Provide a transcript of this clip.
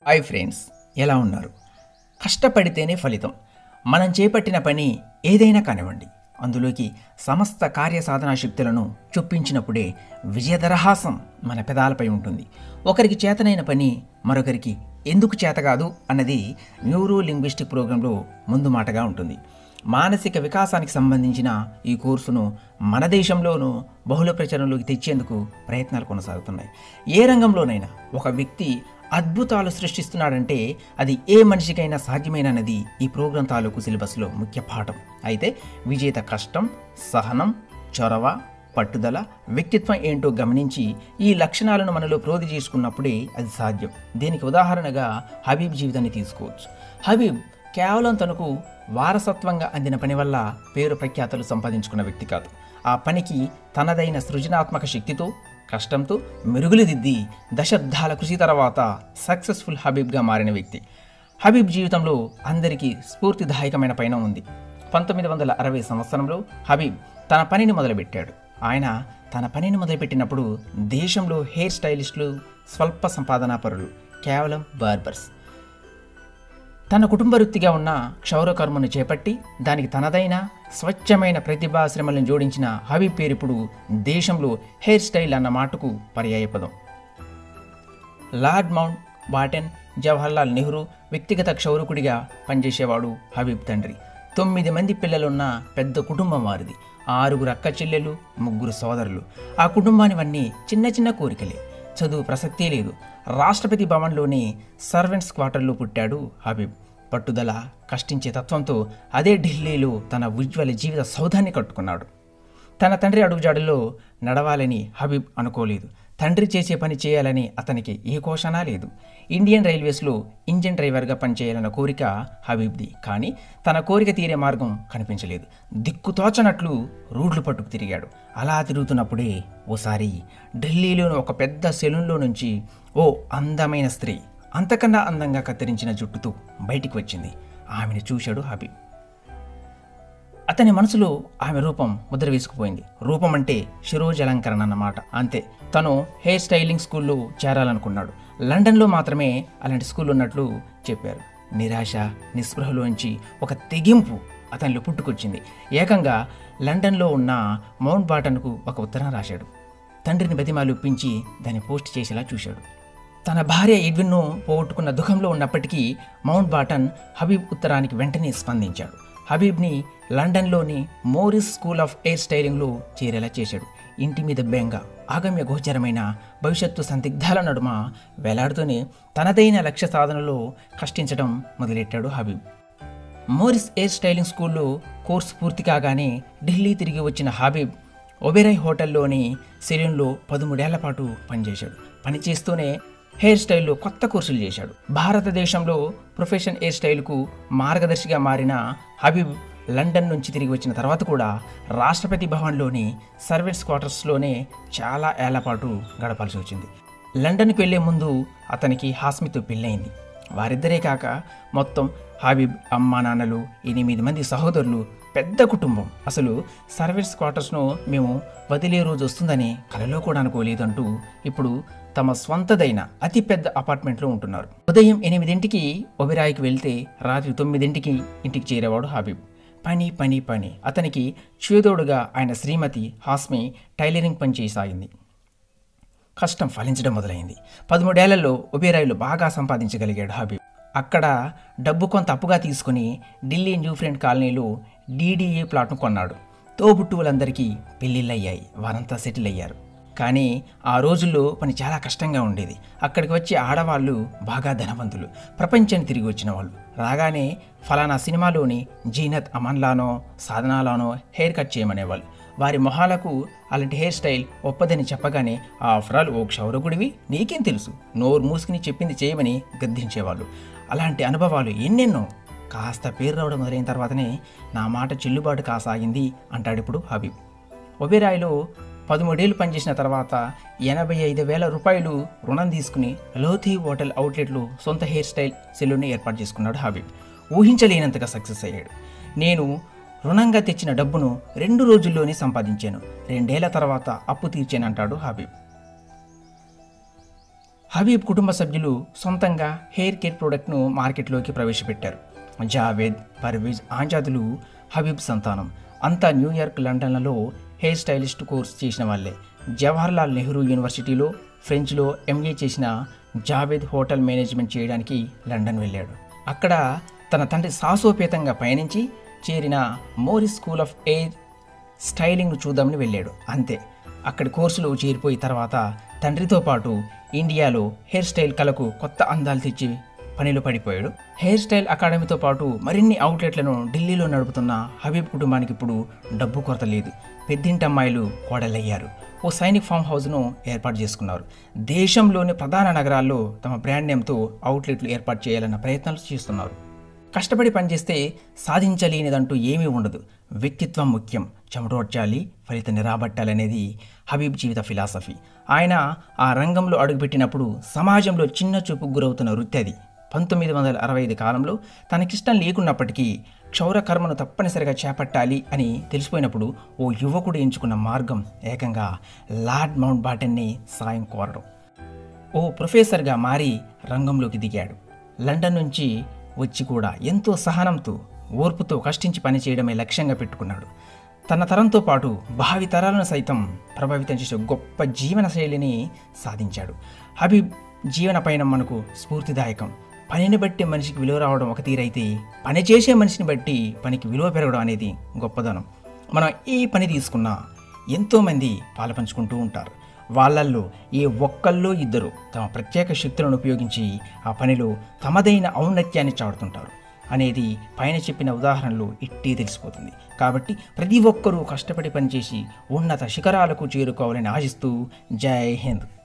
hi friends ఎలా ఉన్నారు కష్టపడితేనే ఫలితం మనం చేపట్టిన పని ఏదైనా కానివ్వండి అందులోకి సమస్త కార్యసాధనా శక్తులను చొప్పించినప్పుడే విజయదరహాసం మన పెదాలపై ఉంటుంది ఒకరికి చేతనైన పని మరొకరికి ఎందుకు చేత కాదు అన్నది న్యూరో లింగ్విస్టిక్ ప్రోగ్రాంలో ముందు మాటగా ఉంటుంది మానసిక వికాసానికి సంబంధించిన ఈ కోర్సును మన దేశంలోనూ బహుళ ప్రచారంలోకి తెచ్చేందుకు ప్రయత్నాలు కొనసాగుతున్నాయి ఏ రంగంలోనైనా ఒక వ్యక్తి అద్భుతాలు సృష్టిస్తున్నాడంటే అది ఏ మనిషికైనా సాధ్యమేనన్నది ఈ ప్రోగ్రాం తాలూకు సిలబస్లో ముఖ్య పాఠం అయితే విజేత కష్టం సహనం చొరవ పట్టుదల వ్యక్తిత్వం ఏంటో గమనించి ఈ లక్షణాలను మనలో ప్రోధి చేసుకున్నప్పుడే అది సాధ్యం దీనికి ఉదాహరణగా హబీబ్ జీవితాన్ని తీసుకోవచ్చు హబీబ్ కేవలం తనకు వారసత్వంగా అందిన పని వల్ల పేరు ప్రఖ్యాతలు సంపాదించుకున్న వ్యక్తి కాదు ఆ పనికి తనదైన సృజనాత్మక శక్తితో కష్టంతో మెరుగులు దిద్ది దశాబ్దాల కృషి తర్వాత సక్సెస్ఫుల్ హబీబ్గా మారిన వ్యక్తి హబీబ్ జీవితంలో అందరికీ స్ఫూర్తిదాయకమైన పైన ఉంది పంతొమ్మిది వందల అరవై సంవత్సరంలో హబీబ్ తన పనిని మొదలుపెట్టాడు ఆయన తన పనిని మొదలుపెట్టినప్పుడు దేశంలో హెయిర్ స్టైలిస్టులు స్వల్ప సంపాదనా పరులు కేవలం బార్బర్స్ తన కుటుంబ వృత్తిగా ఉన్న క్షౌరకర్మను చేపట్టి దానికి తనదైన స్వచ్ఛమైన ప్రతిభాశ్రమలను జోడించిన హబీబ్ పేరు ఇప్పుడు దేశంలో హెయిర్ స్టైల్ అన్న మాటకు పర్యాయపదం Lord Mountbatten Jawaharlal Nehru వ్యక్తిగత క్షౌరకుడిగా పనిచేసేవాడు హబీబ్ తండ్రి తొమ్మిది మంది పిల్లలున్న పెద్ద కుటుంబం వారిది ఆరుగురు అక్క చెల్లెలు ముగ్గురు సోదరులు ఆ కుటుంబానివన్నీ చిన్న చిన్న కోరికలే చదువు ప్రసక్తే లేదు రాష్ట్రపతి భవన్లోని సర్వెంట్స్ క్వార్టర్లో పుట్టాడు హబీబ్ పట్టుదల కష్టించే తత్వంతో అదే ఢిల్లీలో తన ఉజ్వల జీవిత సౌధాన్ని కట్టుకున్నాడు తన తండ్రి అడుగుజాడల్లో నడవాలని హబీబ్ అనుకోలేదు తండ్రి చేసే పని చేయాలని అతనికి ఏ కోశనా లేదు ఇండియన్ రైల్వేస్లో ఇంజిన్ డ్రైవర్గా పనిచేయాలన్న కోరిక హబీబ్ది కానీ తన కోరిక తీరే మార్గం కనిపించలేదు దిక్కుతోచనట్లు రూడ్లు పట్టుకు తిరిగాడు అలా తిరుగుతున్నప్పుడే ఓసారి ఢిల్లీలోని ఒక పెద్ద సెలూన్లో నుంచి ఓ అందమైన స్త్రీ అంతకన్నా అందంగా కత్తిరించిన జుట్టుతో బయటికి వచ్చింది ఆమెను చూశాడు హబీబ్ అతని మనసులో ఆమె రూపం ముద్ర వేసుకుపోయింది రూపం అంటే శిరోజలంకరణ అన్నమాట అంతే తను హెయిర్ స్టైలింగ్ స్కూల్లో చేరాలనుకున్నాడు లండన్లో మాత్రమే అలాంటి స్కూల్ ఉన్నట్లు చెప్పారు నిరాశ నిస్పృహలోంచి ఒక తెగింపు అతనిలో పుట్టుకొచ్చింది ఏకంగా లండన్లో ఉన్న మౌంట్ బాటన్కు ఒక ఉత్తరం రాశాడు తండ్రిని బతిమాలు ఒప్పించి దాన్ని పోస్ట్ చేసేలా చూశాడు తన భార్య ఎడ్విన్ను పోగొట్టుకున్న దుఃఖంలో ఉన్నప్పటికీ మౌంట్ బాటన్ హబీబ్ ఉత్తరానికి వెంటనే స్పందించాడు హబీబ్ని లండన్లోని మోరిస్ స్కూల్ ఆఫ్ ఎయిర్ స్టైలింగ్లో చేరేలా చేశాడు ఇంటి మీద బెంగ ఆగమ్య గోచరమైన భవిష్యత్తు సందిగ్ధాల నడుమ వేలాడుతూనే తనదైన లక్ష్య సాధనలో కష్టించడం మొదలెట్టాడు హబీబ్ మోరిస్ ఎయిర్ స్టైలింగ్ స్కూల్లో కోర్సు పూర్తి కాగానే ఢిల్లీ తిరిగి వచ్చిన హబీబ్ ఒబెరాయ్ హోటల్లోని సెలూన్లో పదమూడేళ్ల పాటు పనిచేశాడు పనిచేస్తూనే హెయిర్ స్టైల్లో కొత్త కోర్సులు చేశాడు భారతదేశంలో ప్రొఫెషన్ హెయిర్ స్టైల్కు మార్గదర్శిగా మారిన హబీబ్ లండన్ నుంచి తిరిగి వచ్చిన తర్వాత కూడా రాష్ట్రపతి భవన్లోని సర్వెంట్స్ క్వార్టర్స్లోనే చాలా ఏళ్ల పాటు గడపాల్సి వచ్చింది లండన్కి వెళ్లే ముందు అతనికి హాస్మితో పెళ్ళైంది వారిద్దరే కాక మొత్తం హబీబ్ అమ్మా నాన్నలు ఎనిమిది మంది సహోదరులు పెద్ద కుటుంబం అసలు సర్వీస్ క్వార్టర్స్ను మేము వదిలే రోజు వస్తుందని కలలో కూడా అనుకోలేదంటూ ఇప్పుడు తమ స్వంతదైన అతి పెద్ద అపార్ట్మెంట్లో ఉంటున్నారు ఉదయం ఎనిమిదింటికి ఒబిరాయికి వెళ్తే రాత్రి తొమ్మిదింటికి ఇంటికి చేరేవాడు హబీబ్ పని పని పని అతనికి చేదోడుగా ఆయన శ్రీమతి హాస్మి టైలరింగ్ పని చేయసాగింది కష్టం ఫలించడం మొదలైంది పదమూడేళ్లలో ఒబేరాయిలో బాగా సంపాదించగలిగాడు హబీబ్ అక్కడ డబ్బు కొంత అప్పుగా తీసుకుని ఢిల్లీ న్యూ ఫ్రెండ్ కాలనీలో డీడీఏ ప్లాట్ను కొన్నాడు తోబుట్టువులందరికీ పెళ్ళిళ్ళయ్యాయి వారంతా సెటిల్ అయ్యారు కానీ ఆ రోజుల్లో పని చాలా కష్టంగా ఉండేది అక్కడికి వచ్చే ఆడవాళ్ళు బాగా ధనవంతులు ప్రపంచాన్ని తిరిగి వచ్చిన వాళ్ళు రాగానే ఫలానా సినిమాలోని జీనత్ అమన్లానో సాధనాలానో హెయిర్ కట్ చేయమనేవాళ్ళు వారి మొహాలకు అలాంటి హెయిర్ స్టైల్ ఒప్పదని చెప్పగానే ఆఫ్టర్ ఆల్ ఓ క్షౌరకుడివి నీకేం తెలుసు నోరు మూసుకుని చెప్పింది చేయమని గద్దించేవాళ్ళు అలాంటి అనుభవాలు ఎన్నెన్నో కాస్త పేరు రావడం మొదలైన తర్వాతనే నా మాట చెల్లుబాటు కాసాగింది అంటాడు ఇప్పుడు హబీబ్ ఒబేరాయిలో పదమూడేళ్ళు పనిచేసిన తర్వాత ఎనభై ఐదు వేల రూపాయలు రుణం తీసుకుని లోథీ హోటల్ అవుట్లెట్లో సొంత హెయిర్ స్టైల్ సెలూన్ని ఏర్పాటు చేసుకున్నాడు హబీబ్ ఊహించలేనంతగా సక్సెస్ అయ్యాడు నేను రుణంగా తెచ్చిన డబ్బును రెండు రోజుల్లోనే సంపాదించాను రెండేళ్ల తర్వాత అప్పు తీర్చానంటాడు హబీబ్ హబీబ్ కుటుంబ సభ్యులు సొంతంగా హెయిర్ కేర్ ప్రోడక్ట్ను మార్కెట్లోకి ప్రవేశపెట్టారు జావేద్ పర్వీజ్ ఆజాదులు హబీబ్ సంతానం అంతా న్యూయార్క్ లండన్లలో హెయిర్ స్టైలిస్ట్ కోర్స్ చేసిన వాళ్ళే జవహర్లాల్ నెహ్రూ యూనివర్సిటీలో ఫ్రెంచ్లో ఎంఏ చేసిన జావేద్ హోటల్ మేనేజ్మెంట్ చేయడానికి లండన్ వెళ్ళాడు అక్కడ తన తండ్రి సాహసోపేతంగా పయనించి చేరిన మోరిస్ స్కూల్ ఆఫ్ ఎయిర్ స్టైలింగ్ను చూద్దామని వెళ్ళాడు అంతే అక్కడి కోర్సులో చేరిపోయి తర్వాత తండ్రితో పాటు ఇండియాలో హెయిర్ స్టైల్ కళకు కొత్త అందాలు తెచ్చి పనిలో పడిపోయాడు హెయిర్ స్టైల్ అకాడమీతో పాటు మరిన్ని అవుట్లెట్లను ఢిల్లీలో నడుపుతున్న హబీబ్ కుటుంబానికి ఇప్పుడు డబ్బు కొరత లేదు పెద్దింటి అమ్మాయిలు కోడలయ్యారు ఓ సైనిక్ ఫామ్ హౌస్ను ఏర్పాటు చేసుకున్నారు దేశంలోని ప్రధాన నగరాల్లో తమ బ్రాండ్ నేమ్తో అవుట్లెట్లు ఏర్పాటు చేయాలన్న ప్రయత్నాలు చేస్తున్నారు కష్టపడి పనిచేస్తే సాధించలేనిదంటూ ఏమీ ఉండదు వ్యక్తిత్వం ముఖ్యం చెమటోడ్చాలి ఫలితం నిరాబట్టాలనేది హబీబ్ జీవిత ఫిలాసఫీ ఆయన ఆ రంగంలో అడుగుపెట్టినప్పుడు సమాజంలో చిన్న చూపుకు గురవుతున్న వృత్తి అది పంతొమ్మిది వందల అరవై ఐదు కాలంలో తనకిష్టం లేకున్నప్పటికీ క్షౌర కర్మను తప్పనిసరిగా చేపట్టాలి అని తెలిసిపోయినప్పుడు ఓ యువకుడు ఎంచుకున్న మార్గం ఏకంగా లార్డ్ మౌంట్ బాటన్ని సాయం కోరడం ఓ ప్రొఫెసర్గా మారి రంగంలోకి దిగాడు లండన్ నుంచి వచ్చి కూడా ఎంతో సహనంతో ఓర్పుతో కష్టించి పనిచేయడమే లక్ష్యంగా పెట్టుకున్నాడు తన తరంతో పాటు భావి తరాలను సైతం ప్రభావితం చేసే గొప్ప జీవన శైలిని సాధించాడు హబీబ్ జీవన పయనం మనకు స్ఫూర్తిదాయకం పనిని బట్టి మనిషికి విలువ రావడం ఒక తీరైతే పని చేసే మనిషిని బట్టి పనికి విలువ పెరగడం అనేది గొప్పదనం మనం ఏ పని తీసుకున్నా ఎంతోమంది పాలపంచుకుంటూ ఉంటారు వాళ్ళల్లో ఏ ఒక్కళ్ళు ఇద్దరు తమ ప్రత్యేక శక్తులను ఉపయోగించి ఆ పనిలో తమదైన ఔన్నత్యాన్ని చాడుతుంటారు అనేది పైన చెప్పిన ఉదాహరణలు ఇట్టే తెలిసిపోతుంది కాబట్టి ప్రతి ఒక్కరూ కష్టపడి పనిచేసి ఉన్నత శిఖరాలకు చేరుకోవాలని ఆశిస్తూ జై హింద్